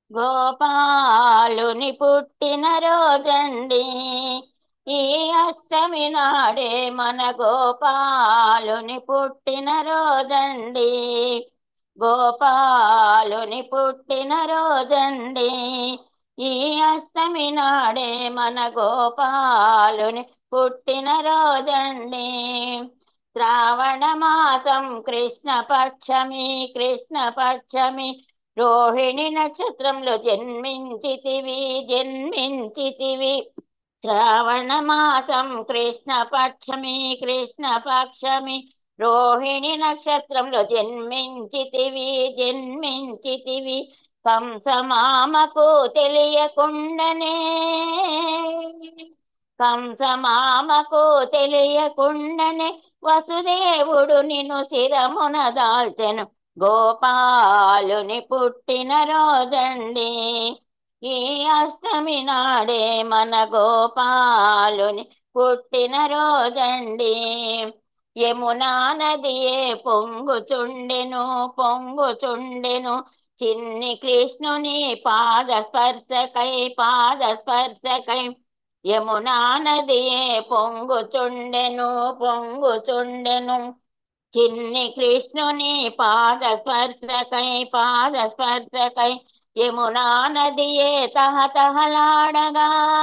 గోపాలుని పుట్టిన రోజండి ఈ అష్టమి నాడే మన గోపాలుని పుట్టిన రోజండి గోపాలుని పుట్టిన రోజండి ఈ అష్టమి నాడే మన గోపాలుని పుట్టిన రోజండి శ్రావణ మాసం కృష్ణ పక్షమి కృష్ణ పక్షమి రోహిణి నక్షత్రంలో జన్మించితివి జన్మించితివి శ్రావణ మాసం కృష్ణ పక్షమి కృష్ణ పక్షమి రోహిణి నక్షత్రంలో జన్మించితివి జన్మించితివి కంసమామకు తెలియకుండనే కంసమామకు తెలియకుండనే వసుదేవుడు నిన్ను శిరమున దాల్చెను గోపాలుని పుట్టిన రోజండి ఈ అష్టమి నాడే మన గోపాలుని పుట్టిన రోజండి యమునా నదియే పొంగుచుండెను పొంగుచుండెను చిన్ని కృష్ణుని పాద స్పర్శకై పాద స్పర్శకై యమునా నదియే పొంగుచుండెను పొంగుచుండెను చిన్ని కృష్ణుని పాద స్పర్శకై పాద స్పర్శకై యమునా నదియే తహతహలాడగా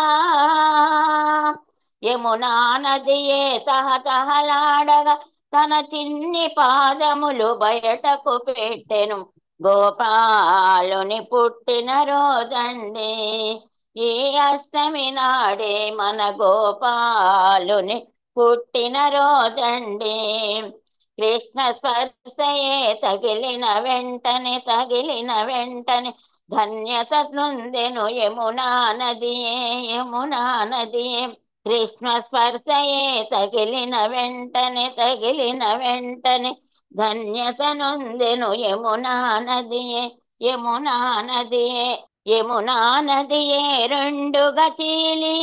యమునా నదియే తహతహలాడగా తన చిన్ని పాదములు బయటకు పెట్టెను గోపాలుని పుట్టిన రోజండి ఈ అష్టమి నాడే మన గోపాలుని పుట్టిన రోజండి కృష్ణ స్పర్శయే తగిలిన వెంటనే తగిలిన వెంటనే ధన్యత నొందెను యమునా నదియే యమునా నదియే కృష్ణ స్పర్శయే తగిలిన వెంటనే తగిలిన వెంటనే ధన్యత నొందెను యమునా నదియే యమునా నదియే యమునా నదియే రెండుగా చీలి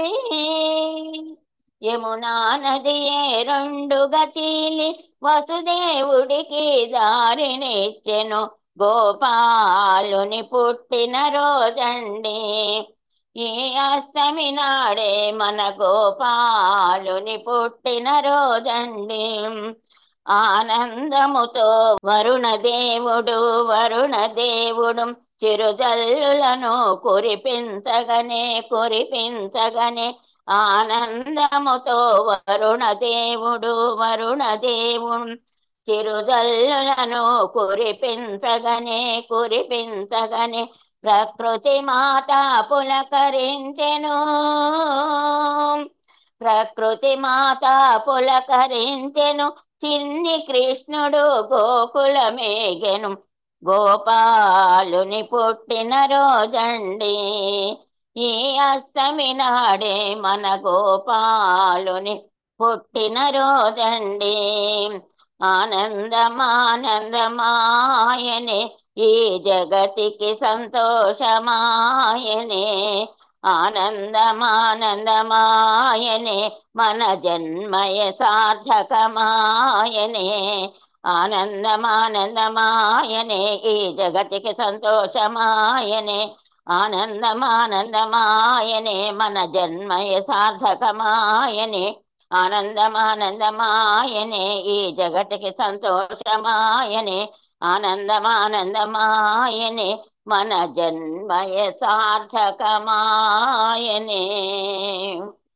యమునా నదియే రెండుగా చీలి వసుదేవుడికి దారినిచ్చెను గోపాలుని పుట్టిన రోజండి ఈ అష్టమి నాడే మన గోపాలుని పుట్టిన రోజండి ఆనందముతో వరుణ దేవుడు వరుణ దేవుడు చిరుజల్లులను కురిపించగనే కురిపించగనే ఆనందముతో వరుణ దేవుడు వరుణ దేవుడు చిరుజల్లులను కురిపించగనే కురిపించగనే ప్రకృతి మాత పులకరించెను ప్రకృతి మాత పులకరించెను చిన్ని కృష్ణుడు గోకులమేగెను గోపాలుని పుట్టిన రోజండి ఈ అష్టమి నాడే మన గోపాలుని పుట్టిన రోజండి ఆనందమానందమాయనే ఈ జగతికి సంతోషమాయనే ఆనందమానందమాయనే మన జన్మయ సార్థకమాయనే ఆనందమానందమాయనే ఈ జగతికి సంతోషమాయనే ఆనందమానందమాయనే మన జన్మయ సార్థకమాయనే ఆనందమానందమాయనే ఈ జగతికి సంతోషమాయనే ఆనందమానందమాయనే మన జన్మయ సార్థకమాయనే